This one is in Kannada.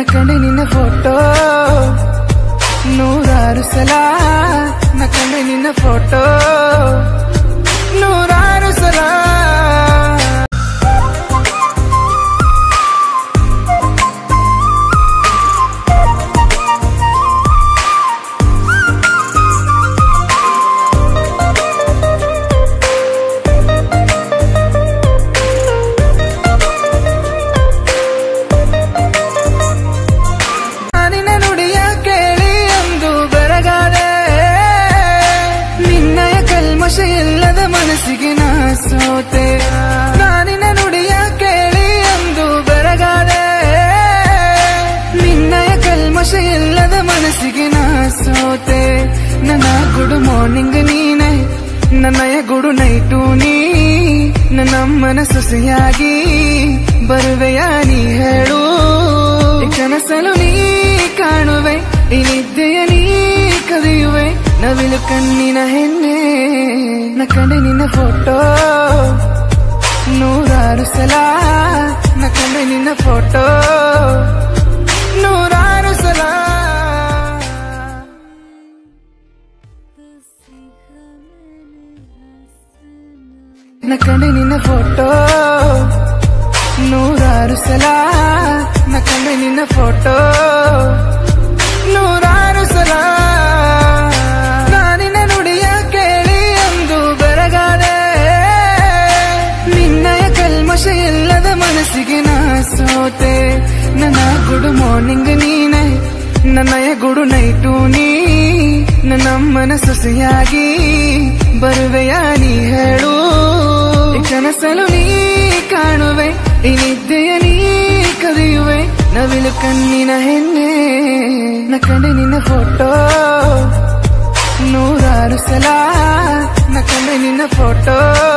ಕಂಡೆ ನಿನ್ನ ಫೋಟೋ ನೂರಾರು ಸಲ ನ ಕಂಡೆ ನಿನ್ನ ಫೋಟೋ ನೂರಾರು ಸಲ ನಿನ್ನ ನುಡಿಯ ಕೇಳಿ ಎಂದು ಬೆರಗಾದೆ ನಿನ್ನಯ ಕಲ್ಮಶ ಇಲ್ಲದ ಮನಸ್ಸಿಗೆ ನಾ ಸೋತೆ ನಾನಿನ ನುಡಿಯ ಕೇಳಿ ಎಂದು ಬೆರಗಾದೆ ನಿನ್ನಯ ಕಲ್ಮಶ ಇಲ್ಲದ ಮನಸ್ಸಿಗೆ ನಾ ಸೋತೆ ನನ್ನ ಗುಡು ಮಾರ್ನಿಂಗ್ ನೀನೆ ನನ್ನಯ ಗುಡು ನೈಟು ನೀ ನನ್ನ ಅಮ್ಮನ ಸೊಸೆಯಾಗಿ ಬರುವೆಯ ನೀ ಹೇಳು ಈ ಕನಸಲು ನೀ ಕಾಣುವೆ ಈ ನಿದ್ದೆಯ ನೀ ಕದಿಯುವೆ ನವಿಲು ಕಣ್ಣಿನ ಹೆಣ್ಣೆ ನ ಕಂಡೆ ನಿನ್ನ ಫೋಟೋ ನೂರಾರು ಸಲ ನ ಕಂಡೆ ನಿನ್ನ ಫೋಟೋ ನೂರಾರು ಸಲ ನ ಕಂಡೆ ನಿನ್ನ ಫೋಟೋ ನೂರಾರು ಸಲ ನ ಕಂಡೆ ನಿನ್ನ ಫೋಟೋ ನೂರಾರು ಸಲ ನಾನಿನ ನುಡಿಯ ಕೇಳಿ ಎಂದು ಬೆರಗಾದೆ ನಿನ್ನಯ ಕಲ್ಮಶ ಇಲ್ಲದ ಮನಸ್ಸಿಗೆ ನಾ ಸೋತೆ ನನ್ನ ಗುಡು ಮಾರ್ನಿಂಗ್ ನೀನೆ ನನ್ನಯ ಗುಡು ನೈಟು ನೀ ನನ್ನ ಅಮ್ಮನ ಸೊಸೆಯಾಗಿ ಬರುವೆಯ ನೀ ಹೇಳು ಈ ಕನಸಲು ನೀ ಕಾಣುವೆ ಈ ನಿದ್ದೆಯ ನೀ ಕದಿಯುವೆ ನವಿಲು ಕಣ್ಣಿನ ಹೆಣ್ಣೆ ನ ಕಂಡೆ ನಿನ್ನ ಫೋಟೋ ನೂರಾರು ಸಲ ನ ಕಂಡೆ ನಿನ್ನ ಫೋಟೋ